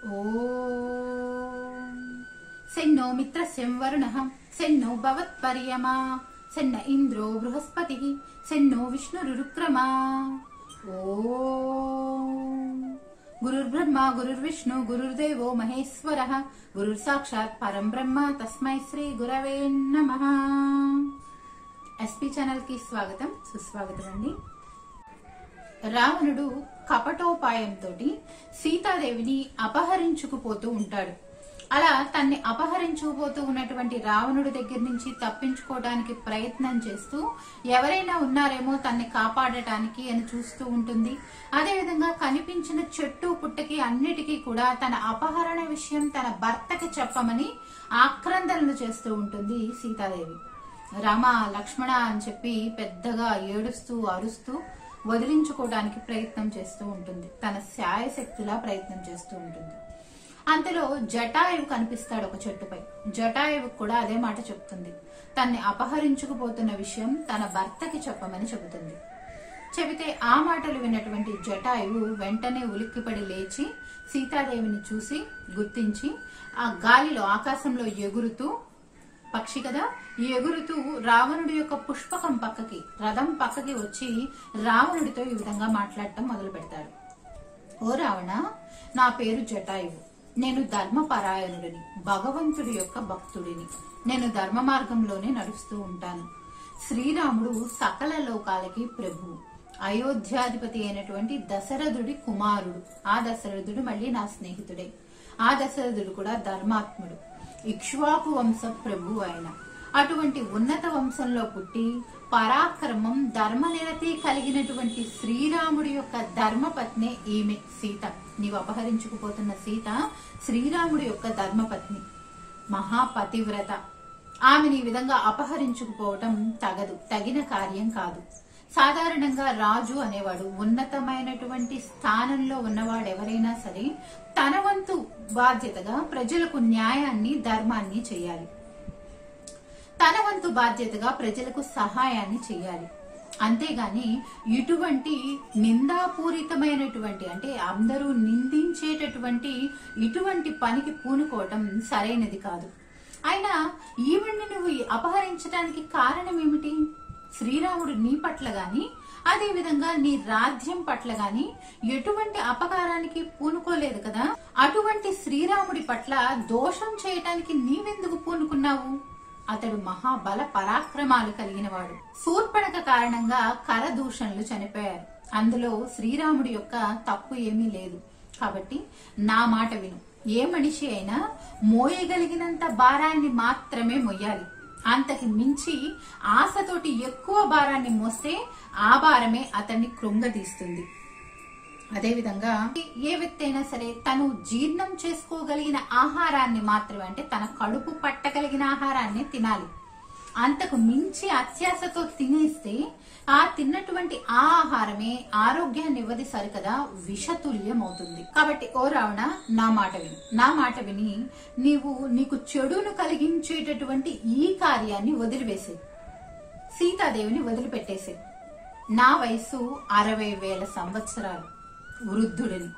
ఓం సెన్నో మిత్రస్యం వరుణః సెన్నో భవత్పర్యమా సెన్న ఇంద్రో బృహస్పతి సెన్నో విష్ణురుక్రమా ఓం గురుర్బ్రహ్మ గురుర్విష్ణు గురుర్దేవో మహేశ్వర గురుర్ సాక్షాత్ పరం బ్రహ్మ తస్మై శ్రీ గురవే నమః ఎస్పీ ఛానల్ కి స్వాగతం సుస్వాగతం అండి రావణుడు కపటోపాయంతో సీతాదేవిని అపహరించుకుపోతూ ఉంటాడు అలా తన్ని అపహరించుకుపోతూ ఉన్నటువంటి రావణుడి దగ్గర నుంచి తప్పించుకోవడానికి ప్రయత్నం చేస్తూ ఎవరైనా ఉన్నారేమో తన్ని కాపాడటానికి అని చూస్తూ ఉంటుంది అదేవిధంగా కనిపించిన చెట్టు పుట్టకి అన్నిటికీ కూడా తన అపహరణ విషయం తన భర్తకి చెప్పమని ఆక్రందనలు చేస్తూ ఉంటుంది సీతాదేవి రామ లక్ష్మణ అని చెప్పి పెద్దగా ఏడుస్తూ అరుస్తూ వదిలించుకోవడానికి ప్రయత్నం చేస్తూ ఉంటుంది తన శాయశక్తిలా ప్రయత్నం చేస్తూ ఉంటుంది అంతలో జటాయువు కనిపిస్తాడు ఒక చెట్టుపై జటాయువు కూడా అదే మాట చెప్తుంది తన్ని అపహరించుకుపోతున్న విషయం తన భర్తకి చెప్పమని చెబుతుంది చెబితే ఆ మాటలు విన్నటువంటి జటాయువు వెంటనే ఉలిక్కిపడి లేచి సీతాదేవిని చూసి గుర్తించి ఆ గాలిలో ఆకాశంలో ఎగురుతూ పక్షి కదా ఈ ఎగురుతూ రావణుడి యొక్క పుష్పకం పక్కకి రథం పక్కకి వచ్చి రావణుడితో ఈ విధంగా మాట్లాడటం మొదలు పెడతాడు ఓ రావణ నా పేరు జటాయువు నేను ధర్మపరాయణుడిని భగవంతుడి యొక్క భక్తుడిని నేను ధర్మ మార్గంలోనే నడుస్తూ ఉంటాను శ్రీరాముడు సకల లోకాలకి ప్రభువు అయోధ్యాధిపతి అయినటువంటి దశరథుడి కుమారుడు ఆ దశరథుడు మళ్ళీ నా స్నేహితుడే ఆ దశరథుడు కూడా ధర్మాత్ముడు ఇక్ష్వాకు వంశ ప్రభు ఆయన అటువంటి ఉన్నత వంశంలో పుట్టి పరాక్రమం ధర్మనిరతి కలిగినటువంటి శ్రీరాముడి యొక్క ధర్మపత్ని ఈమె సీత నీవు అపహరించుకుపోతున్న సీత శ్రీరాముడి యొక్క ధర్మపత్ని మహాపతివ్రత ఆమెను ఈ విధంగా అపహరించుకుపోవటం తగదు తగిన కార్యం కాదు సాధారణంగా రాజు అనేవాడు ఉన్నతమైనటువంటి స్థానంలో ఉన్నవాడు ఎవరైనా సరే తన వంతు బాధ్యతగా ప్రజలకు న్యాయాన్ని ధర్మాన్ని చేయాలి తన వంతు బాధ్యతగా ప్రజలకు సహాయాన్ని చేయాలి అంతేగాని ఇటువంటి నిందాపూరితమైనటువంటి అంటే అందరూ నిందించేటటువంటి ఇటువంటి పనికి పూనుకోవటం సరైనది కాదు అయినా ఈవిడ్ని నువ్వు అపహరించడానికి కారణం ఏమిటి శ్రీరాముడు నీ పట్ల గాని అదే విధంగా నీ రాజ్యం పట్ల గాని ఎటువంటి అపకారానికి పూనుకోలేదు కదా అటువంటి శ్రీరాముడి పట్ల దోషం చేయటానికి నీవెందుకు పూనుకున్నావు అతడు మహాబల పరాక్రమాలు కలిగినవాడు శూర్పణక కారణంగా కరదూషణలు చనిపోయారు అందులో శ్రీరాముడి యొక్క తప్పు ఏమీ లేదు కాబట్టి నా మాట విను ఏ మనిషి అయినా మోయగలిగినంత భారాన్ని మాత్రమే మొయ్యాలి అంతకి మించి ఆశతోటి ఎక్కువ భారాన్ని మోస్తే ఆ భారమే అతన్ని కృంగదీస్తుంది అదేవిధంగా ఏ వ్యక్తి అయినా సరే తను జీర్ణం చేసుకోగలిగిన ఆహారాన్ని మాత్రమే అంటే తన కడుపు పట్టగలిగిన ఆహారాన్ని తినాలి అంతకు మించి అత్యాశతో తినేస్తే ఆ తిన్నటువంటి ఆ ఆహారమే ఆరోగ్యాన్ని ఇవ్వది సరికదా విషతుల్యం అవుతుంది కాబట్టి ఓ రావణ నా మాట విని నా మాట విని నీవు నీకు చెడును కలిగించేటటువంటి ఈ కార్యాన్ని వదిలివేసే సీతాదేవిని వదిలిపెట్టేసే నా వయసు అరవై వేల సంవత్సరాలు వృద్ధుడిని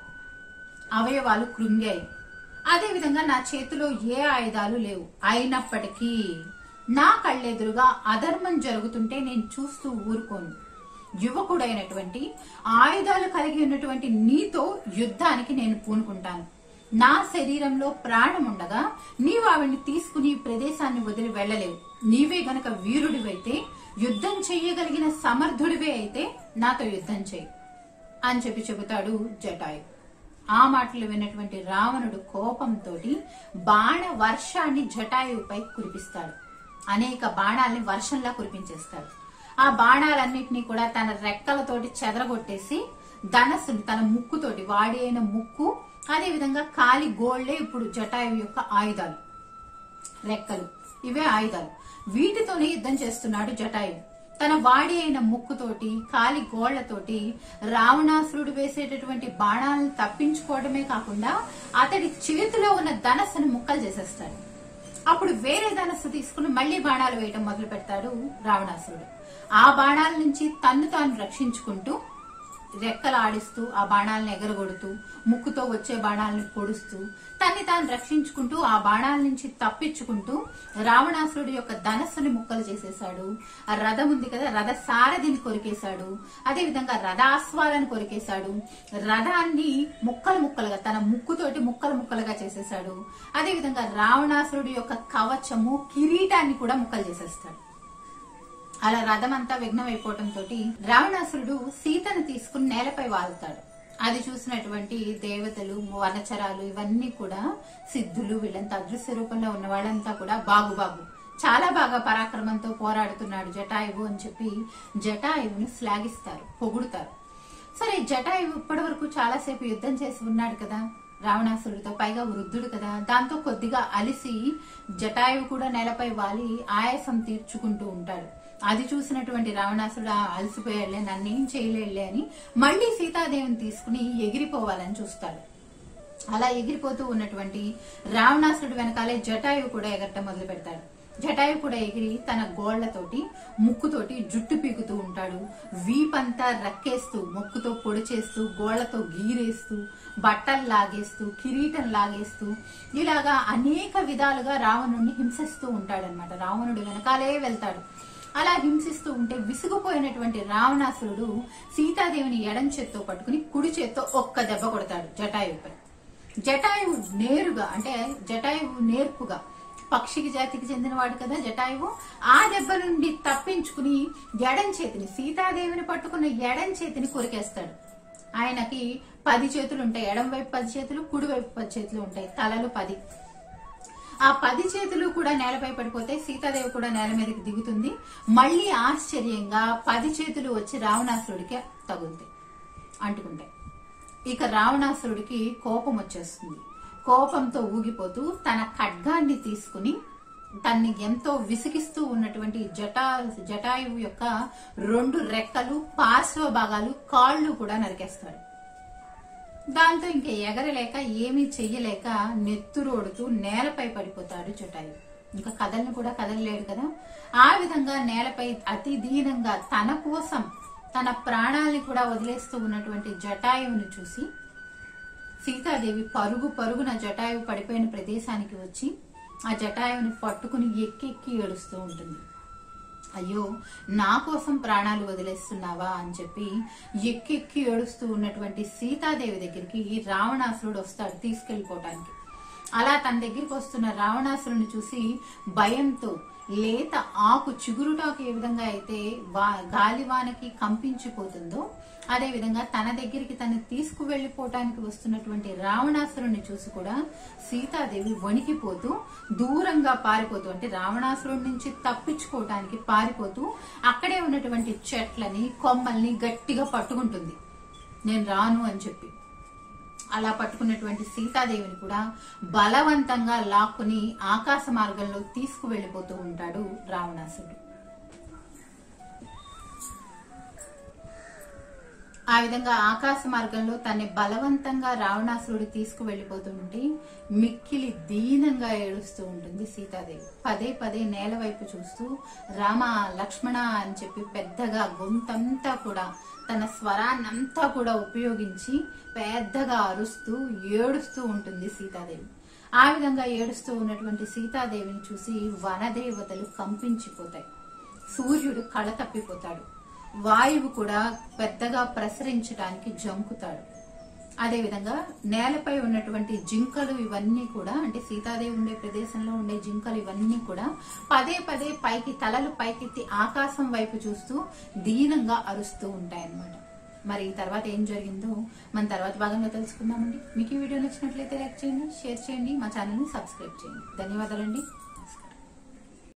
అవయవాలు కృంగాయి అదేవిధంగా నా చేతిలో ఏ ఆయుధాలు లేవు అయినప్పటికీ నా కళ్ళెదురుగా అధర్మం జరుగుతుంటే నేను చూస్తూ ఊరుకోను యువకుడైనటువంటి ఆయుధాలు కలిగి ఉన్నటువంటి నీతో యుద్ధానికి నేను పూనుకుంటాను నా శరీరంలో ప్రాణం ఉండగా నీవు ఆవిడ్ని తీసుకుని ఈ ప్రదేశాన్ని వదిలి వెళ్ళలేవు నీవే గనక వీరుడివైతే యుద్ధం చెయ్యగలిగిన సమర్థుడివే అయితే నాతో యుద్ధం చేయి అని చెప్పి చెబుతాడు జటాయు ఆ మాటలు విన్నటువంటి రావణుడు కోపంతో బాణ వర్షాన్ని జటాయువుపై కురిపిస్తాడు అనేక బాణాలని వర్షంలా కురిపించేస్తాడు ఆ బాణాలన్నింటినీ కూడా తన రెక్కలతోటి చెదరగొట్టేసి ధనస్సుని తన ముక్కుతోటి వాడి అయిన ముక్కు అదే విధంగా కాలి గోళ్లే ఇప్పుడు జటాయు యొక్క ఆయుధాలు రెక్కలు ఇవే ఆయుధాలు వీటితోనే యుద్ధం చేస్తున్నాడు జటాయు తన వాడి అయిన ముక్కుతోటి కాలి గోళ్లతోటి రావణాసురుడు వేసేటటువంటి బాణాలను తప్పించుకోవడమే కాకుండా అతడి చేతిలో ఉన్న ధనస్సును ముక్కలు చేసేస్తాడు అప్పుడు వేరే ధనస్సు తీసుకుని మళ్లీ బాణాలు వేయటం మొదలు పెడతాడు రావణాసురుడు ఆ బాణాల నుంచి తన్ను తాను రక్షించుకుంటూ రెక్కలు ఆడిస్తూ ఆ బాణాలను ఎగరగొడుతూ ముక్కుతో వచ్చే బాణాలను పొడుస్తూ తన్ని తాను రక్షించుకుంటూ ఆ బాణాల నుంచి తప్పించుకుంటూ రావణాసురుడి యొక్క ధనస్సుని ముక్కలు చేసేశాడు ఆ రథం ఉంది కదా రథ సారథిని కొరికేశాడు అదే విధంగా రథాస్వాలను కొరికేశాడు రథాన్ని ముక్కలు ముక్కలుగా తన ముక్కుతోటి ముక్కలు ముక్కలుగా చేసేశాడు అదే విధంగా రావణాసురుడి యొక్క కవచము కిరీటాన్ని కూడా ముక్కలు చేసేస్తాడు అలా రథం అంతా విఘ్నం అయిపోవటంతో రావణాసురుడు సీతను తీసుకుని నేలపై వాలుతాడు అది చూసినటువంటి దేవతలు వనచరాలు ఇవన్నీ కూడా సిద్ధులు వీళ్ళంతా అదృశ్య రూపంలో ఉన్న వాళ్ళంతా కూడా బాగు బాగు చాలా బాగా పరాక్రమంతో పోరాడుతున్నాడు జటాయువు అని చెప్పి జటాయువుని శ్లాఘిస్తారు పొగుడుతారు సరే జటాయువు ఇప్పటి వరకు చాలాసేపు యుద్ధం చేసి ఉన్నాడు కదా రావణాసురుడితో పైగా వృద్ధుడు కదా దాంతో కొద్దిగా అలిసి జటాయువు కూడా నేలపై వాలి ఆయాసం తీర్చుకుంటూ ఉంటాడు అది చూసినటువంటి రావణాసుడు "ఆ, అలసిపోయాడులే నన్నేం చేయలేడులే అని మళ్ళీ సీతాదేవిని తీసుకుని ఎగిరిపోవాలని చూస్తాడు అలా ఎగిరిపోతూ ఉన్నటువంటి రావణాసురుడు వెనకాలే జటాయువు కూడా ఎగరటం మొదలు పెడతాడు జటాయు కూడా ఎగిరి తన గోళ్లతోటి ముక్కుతోటి జుట్టు పీకుతూ ఉంటాడు వీపంతా రక్కేస్తూ ముక్కుతో పొడి చేస్తూ గోళ్లతో గీరేస్తూ బట్టలు లాగేస్తూ కిరీటం లాగేస్తూ ఇలాగా అనేక విధాలుగా రావణుడిని హింసిస్తూ ఉంటాడనమాట రావణుడు వెనకాలే వెళ్తాడు అలా హింసిస్తూ ఉంటే విసిగిపోయినటువంటి రావణాసురుడు సీతాదేవిని ఎడం చేత్తో పట్టుకుని కుడి చేత్తో ఒక్క దెబ్బ కొడతాడు జటాయుపై జటాయువు నేరుగా అంటే జటాయువు నేర్పుగా పక్షికి జాతికి చెందినవాడు కదా జటాయువు ఆ దెబ్బ నుండి తప్పించుకుని ఎడం చేతిని సీతాదేవిని పట్టుకున్న ఎడం చేతిని కొరికేస్తాడు ఆయనకి పది చేతులు ఉంటాయి ఎడం వైపు పది చేతులు కుడి వైపు పది చేతులు ఉంటాయి తలలు పది ఆ పది చేతులు కూడా నేలపై పడిపోతే సీతాదేవి కూడా నేల మీదకి దిగుతుంది మళ్ళీ ఆశ్చర్యంగా పది చేతులు వచ్చి రావణాసురుడికి తగులుతాయి అంటుకుంటాయి ఇక రావణాసురుడికి కోపం వచ్చేస్తుంది కోపంతో ఊగిపోతూ తన ఖడ్గాన్ని తీసుకుని తన్ని ఎంతో విసిగిస్తూ ఉన్నటువంటి జటా జటాయువు యొక్క రెండు రెక్కలు పార్శ్వ భాగాలు కాళ్ళు కూడా నరికేస్తాడు దాంతో ఇంక ఎగరలేక ఏమీ చెయ్యలేక నెత్తురోడుతూ నేలపై పడిపోతాడు జటాయు ఇంకా కదల్ని కూడా కదలలేడు కదా ఆ విధంగా నేలపై అతి దీనంగా తన కోసం తన ప్రాణాల్ని కూడా వదిలేస్తూ ఉన్నటువంటి జటాయువుని చూసి సీతాదేవి పరుగు పరుగున జటాయువు పడిపోయిన ప్రదేశానికి వచ్చి ఆ జటాయువుని పట్టుకుని ఎక్కెక్కి ఏడుస్తూ ఉంటుంది అయ్యో నా కోసం ప్రాణాలు వదిలేస్తున్నావా అని చెప్పి ఎక్కెక్కి ఏడుస్తూ ఉన్నటువంటి సీతాదేవి దగ్గరికి రావణాసురుడు వస్తాడు తీసుకెళ్లిపోవటానికి అలా తన దగ్గరికి వస్తున్న రావణాసురుని చూసి భయంతో లేత ఆకు చిగురుటాకు ఏ విధంగా అయితే వా- గాలివానకి కంపించిపోతుందో అదే విధంగా తన దగ్గరికి తను తీసుకువెళ్లిపోవటానికి వస్తున్నటువంటి రావణాసురుణ్ణి చూసి కూడా సీతాదేవి వణికిపోతూ దూరంగా పారిపోతూ అంటే రావణాసురుడి నుంచి తప్పించుకోవటానికి పారిపోతూ అక్కడే ఉన్నటువంటి చెట్లని కొమ్మల్ని గట్టిగా పట్టుకుంటుంది నేను రాను అని చెప్పి అలా పట్టుకున్నటువంటి సీతాదేవిని కూడా బలవంతంగా లాక్కుని ఆకాశ మార్గంలో తీసుకువెళ్లిపోతూ ఉంటాడు రావణాసురుడు ఆ విధంగా ఆకాశ మార్గంలో తన్ని బలవంతంగా రావణాసురుడు తీసుకువెళ్లిపోతుంటే మిక్కిలి దీనంగా ఏడుస్తూ ఉంటుంది సీతాదేవి పదే పదే నేల వైపు చూస్తూ రామ లక్ష్మణ అని చెప్పి పెద్దగా గొంతంతా కూడా తన స్వరాన్నంతా కూడా ఉపయోగించి పెద్దగా అరుస్తూ ఏడుస్తూ ఉంటుంది సీతాదేవి ఆ విధంగా ఏడుస్తూ ఉన్నటువంటి సీతాదేవిని చూసి వనదేవతలు కంపించిపోతాయి సూర్యుడు కళ తప్పిపోతాడు వాయువు కూడా పెద్దగా ప్రసరించడానికి జంకుతాడు అదేవిధంగా నేలపై ఉన్నటువంటి జింకలు ఇవన్నీ కూడా అంటే సీతాదేవి ఉండే ప్రదేశంలో ఉండే జింకలు ఇవన్నీ కూడా పదే పదే పైకి తలలు పైకెత్తి ఆకాశం వైపు చూస్తూ దీనంగా అరుస్తూ ఉంటాయన్నమాట మరి ఈ తర్వాత ఏం జరిగిందో మన తర్వాత భాగంలో తెలుసుకుందామండి మీకు ఈ వీడియో నచ్చినట్లయితే లైక్ చేయండి షేర్ చేయండి మా ఛానల్ని సబ్స్క్రైబ్ చేయండి ధన్యవాదాలండి